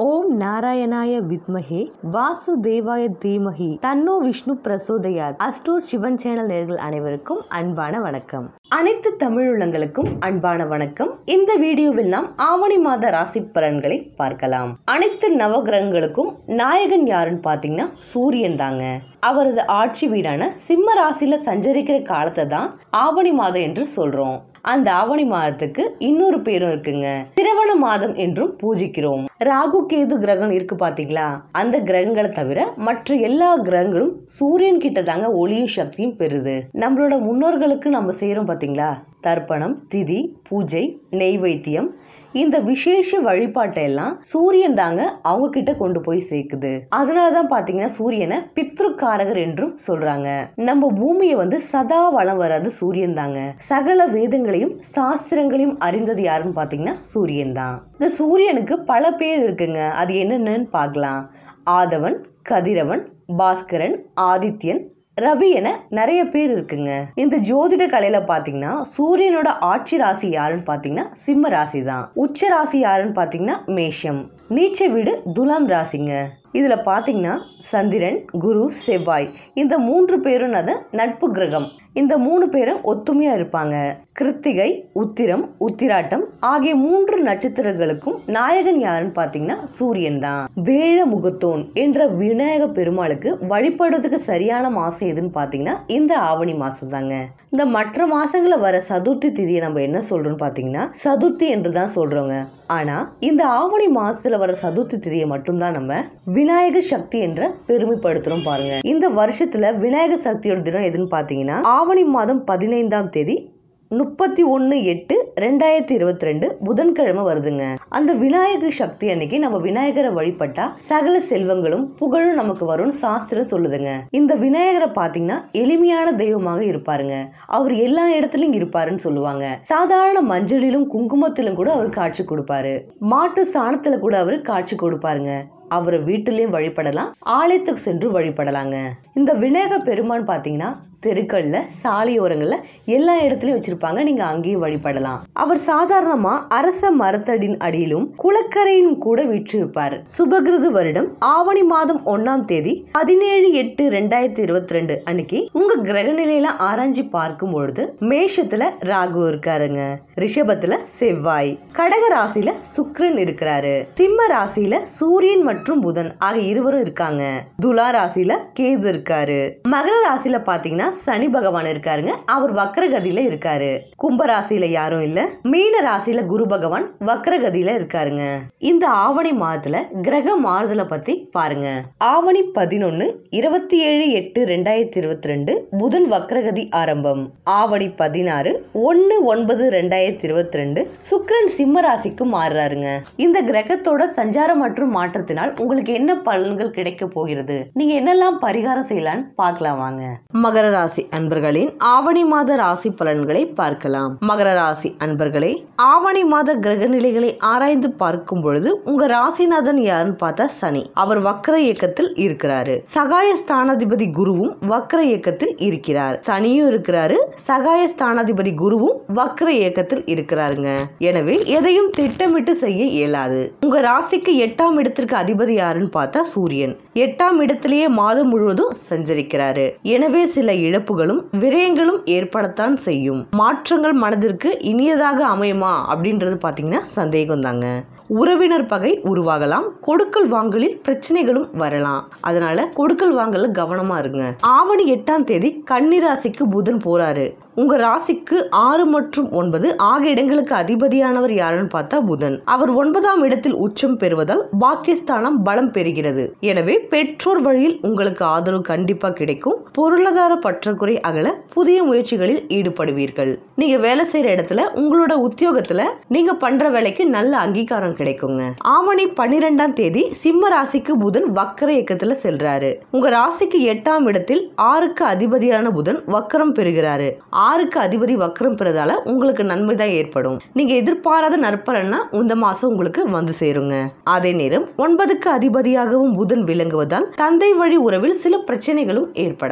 ஓம் நாராயணாய வித்மஹே வாசுதேவாய தீமஹி தன்னோ விஷ்ணு பிரசோதயாத் அஸ்ட்ரோட் சிவன் சேனல் நேர்கள் அனைவருக்கும் அன்பான வணக்கம் அனைத்து தமிழுள்ளங்களுக்கும் அன்பான வணக்கம் இந்த வீடியோவில் நாம் ஆவணி மாத ராசி பலன்களை பார்க்கலாம் அனைத்து நவகிரகங்களுக்கும் நாயகன் யாருன்னு பார்த்தீங்கன்னா சூரியன் தாங்க அவரது ஆட்சி வீடான சிம்ம ராசியில சஞ்சரிக்கிற காலத்தை தான் ஆவணி மாதம் என்று சொல்றோம் அந்த ஆவணி மாதத்துக்கு இன்னொரு பேரும் இருக்குங்க திரவண மாதம் என்றும் பூஜிக்கிறோம் ராகு கேது கிரகம் இருக்கு பாத்தீங்களா அந்த கிரகங்களை தவிர மற்ற எல்லா கிரகங்களும் சூரியன் கிட்ட தாங்க ஒளியும் சக்தியும் பெறுது நம்மளோட முன்னோர்களுக்கு நம்ம செய்யறோம் பாத்தீங்களா தர்ப்பணம் திதி பூஜை நெய்வேத்தியம் இந்த விசேஷ வழிபாட்டை எல்லாம் சூரியன் தாங்க அவங்க கிட்ட கொண்டு போய் சேர்க்குது அதனாலதான் பாத்தீங்கன்னா சூரியனை பித்ருக்காரகர் என்றும் சொல்றாங்க நம்ம பூமியை வந்து சதா வளம் வராது சூரியன் தாங்க சகல வேதங்களையும் சாஸ்திரங்களையும் அறிந்தது யாருன்னு பாத்தீங்கன்னா சூரியன் தான் இந்த சூரியனுக்கு பல பேர் இருக்குங்க அது என்னென்னு பார்க்கலாம் ஆதவன் கதிரவன் பாஸ்கரன் ஆதித்யன் ரவி என நிறைய பேர் இருக்குங்க இந்த ஜோதிட கலையில பாத்தீங்கன்னா சூரியனோட ஆட்சி ராசி யாருன்னு பாத்தீங்கன்னா சிம்ம ராசி தான் உச்ச ராசி யாருன்னு பாத்தீங்கன்னா மேஷம் நீச்ச வீடு துலாம் ராசிங்க இதுல பாத்தீங்கன்னா சந்திரன் குரு செவ்வாய் இந்த மூன்று பேரும் அது நட்பு கிரகம் இந்த மூணு பேரும் ஒத்துமையா இருப்பாங்க கிருத்திகை உத்திரம் உத்திராட்டம் ஆகிய மூன்று நட்சத்திரங்களுக்கும் நாயகன் யாருன்னு பாத்தீங்கன்னா சூரியன் தான் வேழ முகத்தோன் என்ற விநாயக பெருமாளுக்கு வழிபடுறதுக்கு சரியான மாசம் எதுன்னு பாத்தீங்கன்னா இந்த ஆவணி மாசம் தாங்க இந்த மற்ற மாசங்கள வர சதுர்த்தி திதியை நம்ம என்ன சொல்றோம்னு பாத்தீங்கன்னா சதுர்த்தி என்று தான் சொல்றோங்க ஆனா இந்த ஆவணி மாசத்துல வர சதுர்த்தி திதியை மட்டும்தான் நம்ம விநாயகர் சக்தி என்ற பெருமைப்படுத்துறோம் பாருங்க இந்த வருஷத்துல விநாயகர் சக்தியோட தினம் எதுன்னு பாத்தீங்கன்னா ஆவணி மாதம் பதினைந்தாம் தேதி முப்பத்தி ஒன்று எட்டு ரெண்டாயிரத்தி இருபத்தி ரெண்டு புதன்கிழமை வருதுங்க அந்த விநாயகர் சக்தி அன்னைக்கு நம்ம விநாயகரை வழிபட்டா சகல செல்வங்களும் புகழும் நமக்கு வரும்னு சாஸ்திரம் சொல்லுதுங்க இந்த விநாயகரை பாத்தீங்கன்னா எளிமையான தெய்வமாக இருப்பாருங்க அவர் எல்லா இடத்துலயும் இருப்பாருன்னு சொல்லுவாங்க சாதாரண மஞ்சளிலும் குங்குமத்திலும் கூட அவர் காட்சி கொடுப்பாரு மாட்டு சாணத்துல கூட அவர் காட்சி கொடுப்பாருங்க அவரை வீட்டிலையும் வழிபடலாம் ஆலயத்துக்கு சென்று வழிபடலாங்க இந்த விநாயக பெருமான் பார்த்தீங்கன்னா தெருக்கள்ல சாலையோரங்கள்ல எல்லா இடத்துலயும் வச்சிருப்பாங்க நீங்க அங்கேயும் வழிபடலாம் அவர் சாதாரணமா அரச மரத்தடின் அடியிலும் குளக்கரையிலும் கூட விற்றிருப்பார் சுபகிருது வருடம் ஆவணி மாதம் ஒன்னாம் தேதி பதினேழு எட்டு ரெண்டாயிரத்தி இருபத்தி ரெண்டு அன்னைக்கு உங்க கிரக நிலையில ஆராய்ச்சி பார்க்கும் பொழுது மேஷத்துல ராகு இருக்காருங்க ரிஷபத்துல செவ்வாய் கடக ராசியில சுக்கிரன் இருக்கிறாரு சிம்ம ராசியில சூரியன் மற்றும் புதன் ஆகிய இருவரும் இருக்காங்க துலா ராசியில கேது இருக்காரு மகர ராசியில பாத்தீங்கன்னா சனி பகவான் இருக்காருங்க அவர் வக்ரகதியில இருக்காரு கும்ப ராசியில யாரும் இல்ல மீன ராசியில குரு பகவான் வக்ரகதியில இருக்காருங்க இந்த ஆவணி மாதத்துல கிரக மாறுதலை பத்தி பாருங்க ஆவணி பதினொன்னு இருபத்தி ஏழு எட்டு ரெண்டாயிரத்தி இருபத்தி ரெண்டு புதன் வக்ரகதி ஆரம்பம் ஆவணி பதினாறு ஒன்னு ஒன்பது ரெண்டாயிரத்தி இருபத்தி ரெண்டு சுக்கிரன் சிம்ம ராசிக்கு மாறுறாருங்க இந்த கிரகத்தோட சஞ்சாரம் மற்றும் மாற்றத்தினால் உங்களுக்கு என்ன பலன்கள் கிடைக்க போகிறது நீங்க என்னெல்லாம் பரிகாரம் செய்யலாம்னு பார்க்கலாம் வாங்க மகர ராசி அன்பர்களின் ஆவணி மாத ராசி பலன்களை பார்க்கலாம் மகர ராசி அன்பர்களே ஆவணி மாத கிரக நிலைகளை ஆராய்ந்து பார்க்கும் பொழுது உங்க ராசிநாதன் யாருன்னு பார்த்தா சனி அவர் வக்ர இயக்கத்தில் இருக்கிறாரு சகாய ஸ்தானாதிபதி குருவும் வக்ர இயக்கத்தில் இருக்கிறார் சனியும் இருக்கிறாரு சகாய ஸ்தானாதிபதி குருவும் வக்ர இயக்கத்தில் இருக்கிறாருங்க எனவே எதையும் திட்டமிட்டு செய்ய இயலாது உங்க ராசிக்கு எட்டாம் இடத்திற்கு அதிபதி யாருன்னு பார்த்தா சூரியன் எட்டாம் இடத்திலேயே மாதம் முழுவதும் சஞ்சரிக்கிறாரு எனவே சில இழப்புகளும் விரயங்களும் ஏற்படத்தான் செய்யும் மாற்றங்கள் மனதிற்கு இனியதாக அமையுமா அப்படின்றது பாத்தீங்கன்னா சந்தேகம் தாங்க உறவினர் பகை உருவாகலாம் கொடுக்கல் வாங்கலில் பிரச்சனைகளும் வரலாம் அதனால கொடுக்கல் வாங்கல கவனமா இருங்க ஆவணி எட்டாம் தேதி கன்னிராசிக்கு புதன் போறாரு உங்க ராசிக்கு ஆறு மற்றும் ஒன்பது ஆகிய இடங்களுக்கு அதிபதியானவர் யாருன்னு பார்த்தா புதன் அவர் ஒன்பதாம் இடத்தில் உச்சம் பெறுவதால் பாக்கியஸ்தானம் பலம் பெறுகிறது எனவே பெற்றோர் வழியில் உங்களுக்கு ஆதரவு கண்டிப்பா கிடைக்கும் பொருளாதார பற்றாக்குறை அகல புதிய முயற்சிகளில் ஈடுபடுவீர்கள் நீங்க வேலை செய்யற இடத்துல உங்களோட உத்தியோகத்துல நீங்க பண்ற வேலைக்கு நல்ல அங்கீகாரம் கிடைக்குங்க ஆவணி பன்னிரெண்டாம் தேதி சிம்ம ராசிக்கு புதன் வக்கர இயக்கத்துல செல்றாரு உங்க ராசிக்கு எட்டாம் இடத்தில் ஆறுக்கு அதிபதியான புதன் வக்கரம் பெறுகிறாரு ஆறுக்கு அதிபதி வக்கரம் பெறதால உங்களுக்கு நன்மை தான் ஏற்படும் நீங்க எதிர்பாராத நற்பலன்னா இந்த மாசம் உங்களுக்கு வந்து சேருங்க அதே நேரம் ஒன்பதுக்கு அதிபதியாகவும் புதன் விளங்குவதால் தந்தை வழி உறவில் சில பிரச்சனைகளும் ஏற்படலாம்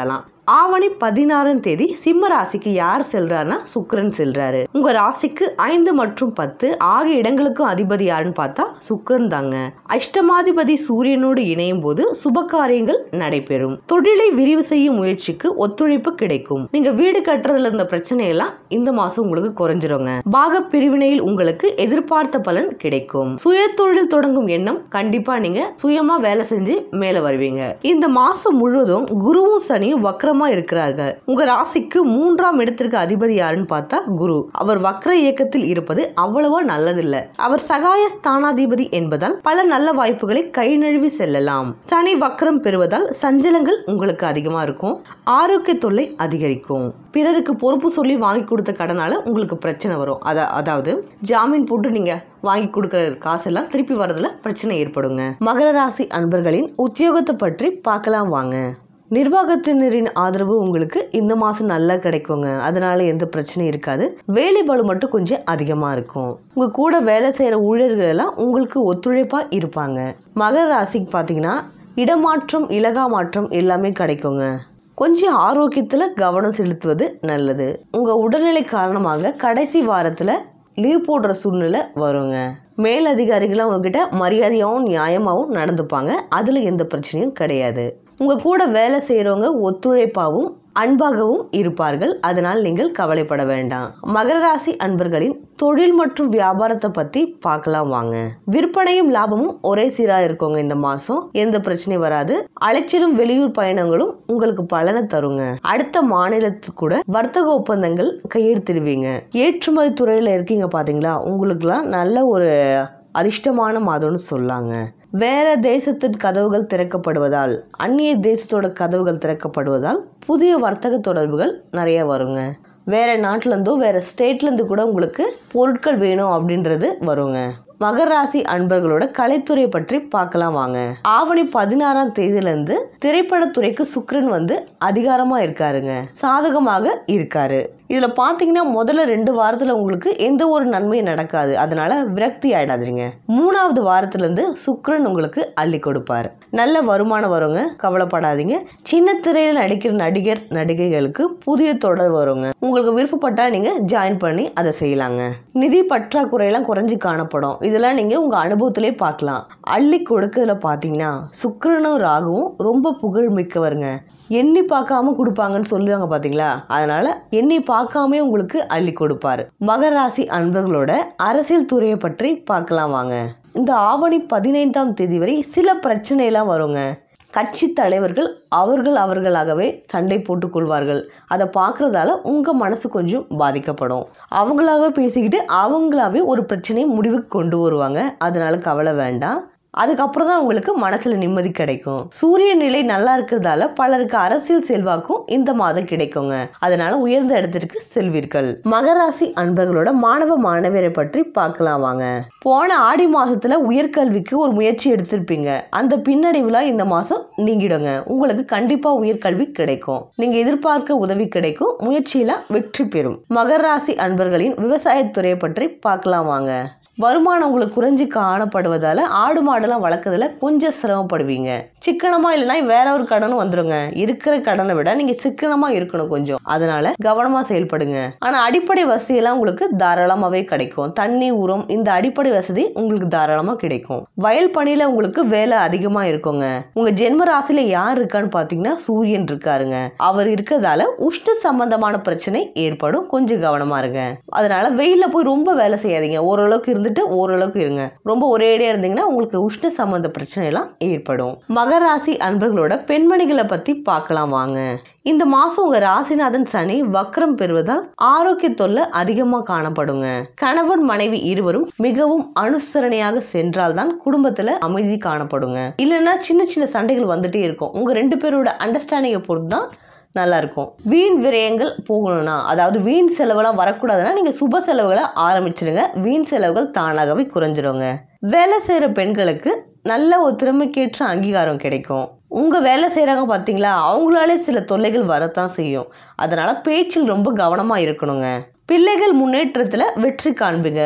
ஆவணி பதினாறாம் தேதி சிம்ம ராசிக்கு யார் செல்றாருன்னா சுக்கிரன் செல்றாரு உங்க ராசிக்கு ஐந்து மற்றும் பத்து ஆகிய இடங்களுக்கும் அதிபதி யாருன்னு பார்த்தா சுக்கிரன் தாங்க அஷ்டமாதிபதி சூரியனோடு இணையும் போது சுப காரியங்கள் நடைபெறும் தொழிலை விரிவு செய்யும் முயற்சிக்கு ஒத்துழைப்பு கிடைக்கும் நீங்க வீடு கட்டுறதுல இருந்த பிரச்சனை எல்லாம் இந்த மாசம் உங்களுக்கு குறைஞ்சிருங்க பாக பிரிவினையில் உங்களுக்கு எதிர்பார்த்த பலன் கிடைக்கும் சுய தொழில் தொடங்கும் எண்ணம் கண்டிப்பா நீங்க சுயமா வேலை செஞ்சு மேல வருவீங்க இந்த மாசம் முழுவதும் குருவும் சனியும் வக்ரமா இருக்கிறார்கள் உங்க ராசிக்கு மூன்றாம் இடத்திற்கு அதிபதி யாருன்னு பார்த்தா குரு அவர் வக்ர இயக்கத்தில் இருப்பது அவ்வளவா நல்லதில்ல அவர் சகாய ஸ்தானாதிபதி என்பதால் பல நல்ல வாய்ப்புகளை கை நழுவி செல்லலாம் சனி வக்ரம் பெறுவதால் சஞ்சலங்கள் உங்களுக்கு அதிகமா இருக்கும் ஆரோக்கிய தொல்லை அதிகரிக்கும் பிறருக்கு பொறுப்பு சொல்லி வாங்கி கொடுத்த கடனால உங்களுக்கு பிரச்சனை வரும் அத அதாவது ஜாமீன் போட்டு நீங்க வாங்கி கொடுக்குற காசெல்லாம் திருப்பி வரதுல பிரச்சனை ஏற்படுங்க மகர ராசி அன்பர்களின் உத்தியோகத்தை பற்றி பார்க்கலாம் வாங்க நிர்வாகத்தினரின் ஆதரவு உங்களுக்கு இந்த மாதம் நல்லா கிடைக்குங்க அதனால எந்த பிரச்சனையும் இருக்காது வேலை பளு மட்டும் கொஞ்சம் அதிகமாக இருக்கும் உங்கள் கூட வேலை செய்கிற ஊழியர்கள் எல்லாம் உங்களுக்கு ஒத்துழைப்பாக இருப்பாங்க மகர ராசிக்கு பார்த்தீங்கன்னா இடமாற்றம் இலகா மாற்றம் எல்லாமே கிடைக்குங்க கொஞ்சம் ஆரோக்கியத்தில் கவனம் செலுத்துவது நல்லது உங்கள் உடல்நிலை காரணமாக கடைசி வாரத்தில் லீவ் போடுற சூழ்நிலை வருங்க மேலதிகாரிகளாக உங்ககிட்ட மரியாதையாகவும் நியாயமாகவும் நடந்துப்பாங்க அதில் எந்த பிரச்சனையும் கிடையாது உங்கள் கூட வேலை செய்கிறவங்க ஒத்துழைப்பாகவும் அன்பாகவும் இருப்பார்கள் அதனால் நீங்கள் கவலைப்பட வேண்டாம் மகர ராசி அன்பர்களின் தொழில் மற்றும் வியாபாரத்தை பற்றி பார்க்கலாம் வாங்க விற்பனையும் லாபமும் ஒரே சீராக இருக்குங்க இந்த மாதம் எந்த பிரச்சனையும் வராது அலைச்சலும் வெளியூர் பயணங்களும் உங்களுக்கு பலனை தருங்க அடுத்த மாநிலத்துக்கு கூட வர்த்தக ஒப்பந்தங்கள் கையெழுத்திடுவீங்க ஏற்றுமதி துறையில் இருக்கீங்க பார்த்தீங்களா உங்களுக்குலாம் நல்ல ஒரு அதிர்ஷ்டமான மாதம்னு சொல்லாங்க வேற தேசத்தின் கதவுகள் திறக்கப்படுவதால் அந்நிய தேசத்தோட கதவுகள் திறக்கப்படுவதால் புதிய வர்த்தக தொடர்புகள் நிறைய வருங்க வேற நாட்டிலேருந்தோ வேற ஸ்டேட்லேருந்து கூட உங்களுக்கு பொருட்கள் வேணும் அப்படின்றது வருங்க மகர ராசி அன்பர்களோட கலைத்துறை பற்றி பார்க்கலாம் வாங்க ஆவணி பதினாறாம் தேதியிலேருந்து திரைப்படத்துறைக்கு சுக்ரன் வந்து அதிகாரமாக இருக்காருங்க சாதகமாக இருக்காரு இதில் பார்த்தீங்கன்னா முதல்ல ரெண்டு வாரத்தில் உங்களுக்கு எந்த ஒரு நன்மையும் நடக்காது அதனால விரக்தி ஆயிடாதீங்க மூணாவது வாரத்துலேருந்து சுக்ரன் உங்களுக்கு அள்ளி கொடுப்பார் நல்ல வருமானம் வருங்க கவலைப்படாதீங்க சின்ன திரையில் நடிக்கிற நடிகர் நடிகைகளுக்கு புதிய தொடர் வருங்க உங்களுக்கு விருப்பப்பட்டா நீங்கள் ஜாயின் பண்ணி அதை செய்யலாங்க நிதி பற்றாக்குறையெல்லாம் குறைஞ்சி காணப்படும் இதெல்லாம் நீங்கள் உங்கள் அனுபவத்திலே பார்க்கலாம் அள்ளி கொடுக்கறதுல பார்த்தீங்கன்னா சுக்கிரனும் ராகுவும் ரொம்ப புகழ் மிக்கவருங்க எண்ணி பார்க்காம கொடுப்பாங்கன்னு சொல்லுவாங்க பார்த்தீங்களா அதனால எண்ணி பார்க்காம உங்களுக்கு அள்ளி கொடுப்பாரு மகர ராசி அன்பர்களோட அரசியல் துறையை பற்றி பார்க்கலாம் வாங்க இந்த ஆவணி பதினைந்தாம் தேதி வரை சில பிரச்சனையெல்லாம் வருங்க கட்சி தலைவர்கள் அவர்கள் அவர்களாகவே சண்டை போட்டுக் கொள்வார்கள் அதை பார்க்குறதால உங்கள் மனசு கொஞ்சம் பாதிக்கப்படும் அவங்களாகவே பேசிக்கிட்டு அவங்களாவே ஒரு பிரச்சனையை முடிவுக்கு கொண்டு வருவாங்க அதனால கவலை வேண்டாம் அதுக்கப்புறம் தான் உங்களுக்கு மனசுல நிம்மதி கிடைக்கும் சூரிய நிலை நல்லா இருக்கிறதால பலருக்கு அரசியல் செல்வாக்கும் இந்த மாதம் கிடைக்குங்க அதனால உயர்ந்த இடத்திற்கு செல்வீர்கள் மகராசி அன்பர்களோட மாணவ மாணவியரை பற்றி பார்க்கலாம் வாங்க போன ஆடி மாசத்துல உயர்கல்விக்கு ஒரு முயற்சி எடுத்திருப்பீங்க அந்த பின்னடைவுல இந்த மாசம் நீங்கிடுங்க உங்களுக்கு கண்டிப்பா உயர்கல்வி கிடைக்கும் நீங்க எதிர்பார்க்க உதவி கிடைக்கும் முயற்சியில வெற்றி பெறும் மகர ராசி அன்பர்களின் விவசாயத்துறையை பற்றி பார்க்கலாம் வாங்க வருமானம் உங்களுக்கு குறைஞ்சி காணப்படுவதால ஆடு மாடெல்லாம் வளர்க்கறதுல கொஞ்சம் சிரமப்படுவீங்க சிக்கனமா இல்லைன்னா வேற ஒரு கடனும் வந்துருங்க இருக்கிற கடனை விட நீங்க சிக்கனமா இருக்கணும் கொஞ்சம் அதனால கவனமா செயல்படுங்க ஆனா அடிப்படை வசதியெல்லாம் உங்களுக்கு தாராளமாவே கிடைக்கும் தண்ணி உரம் இந்த அடிப்படை வசதி உங்களுக்கு தாராளமா கிடைக்கும் வயல் பணியில உங்களுக்கு வேலை அதிகமா இருக்குங்க உங்க ஜென்ம ராசியில யார் இருக்கான்னு பாத்தீங்கன்னா சூரியன் இருக்காருங்க அவர் இருக்கிறதால உஷ்ண சம்பந்தமான பிரச்சனை ஏற்படும் கொஞ்சம் கவனமா இருங்க அதனால வெயில்ல போய் ரொம்ப வேலை செய்யாதீங்க ஓரளவுக்கு இருந்துட்டு ஓரளவுக்கு இருங்க ரொம்ப ஒரேடியா இருந்தீங்கன்னா உங்களுக்கு உஷ்ண சம்பந்த பிரச்சனை எல்லாம் ஏற்படும் மகர ராசி அன்பர்களோட பெண்மணிகளை பத்தி பார்க்கலாம் வாங்க இந்த மாசம் உங்க ராசிநாதன் சனி வக்ரம் பெறுவதால் ஆரோக்கிய தொல்லை அதிகமா காணப்படுங்க கணவன் மனைவி இருவரும் மிகவும் அனுசரணையாக சென்றால்தான் குடும்பத்துல அமைதி காணப்படுங்க இல்லைன்னா சின்ன சின்ன சண்டைகள் வந்துட்டே இருக்கும் உங்க ரெண்டு பேரோட அண்டர்ஸ்டாண்டிங்கை பொறுத்து தான் நல்லா இருக்கும் வீண் விரயங்கள் போகணும்னா அதாவது வீண் செலவெல்லாம் வரக்கூடாதுன்னா நீங்கள் சுப செலவுகளை ஆரம்பிச்சிடுங்க வீண் செலவுகள் தானாகவே குறைஞ்சிருங்க வேலை செய்கிற பெண்களுக்கு நல்ல ஒரு திறமைக்கேற்ற அங்கீகாரம் கிடைக்கும் உங்கள் வேலை செய்கிறாங்க பார்த்தீங்களா அவங்களாலே சில தொல்லைகள் வரத்தான் செய்யும் அதனால் பேச்சில் ரொம்ப கவனமாக இருக்கணுங்க பிள்ளைகள் முன்னேற்றத்தில் வெற்றி காண்பீங்க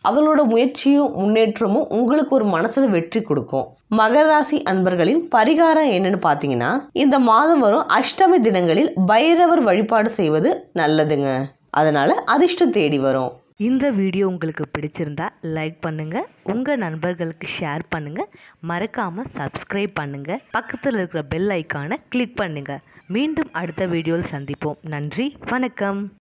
அவங்களோட முயற்சியும் முன்னேற்றமும் உங்களுக்கு ஒரு மனசுல வெற்றி கொடுக்கும் மகர ராசி அன்பர்களின் பரிகாரம் என்னன்னு பார்த்தீங்கன்னா இந்த மாதம் வரும் அஷ்டமி தினங்களில் பைரவர் வழிபாடு செய்வது நல்லதுங்க அதனால அதிர்ஷ்டம் தேடி வரும் இந்த வீடியோ உங்களுக்கு பிடிச்சிருந்தா லைக் பண்ணுங்க உங்க நண்பர்களுக்கு ஷேர் பண்ணுங்க மறக்காம சப்ஸ்கிரைப் பண்ணுங்க பக்கத்தில் இருக்கிற பெல் ஐக்கானை கிளிக் பண்ணுங்க மீண்டும் அடுத்த வீடியோவில் சந்திப்போம் நன்றி வணக்கம்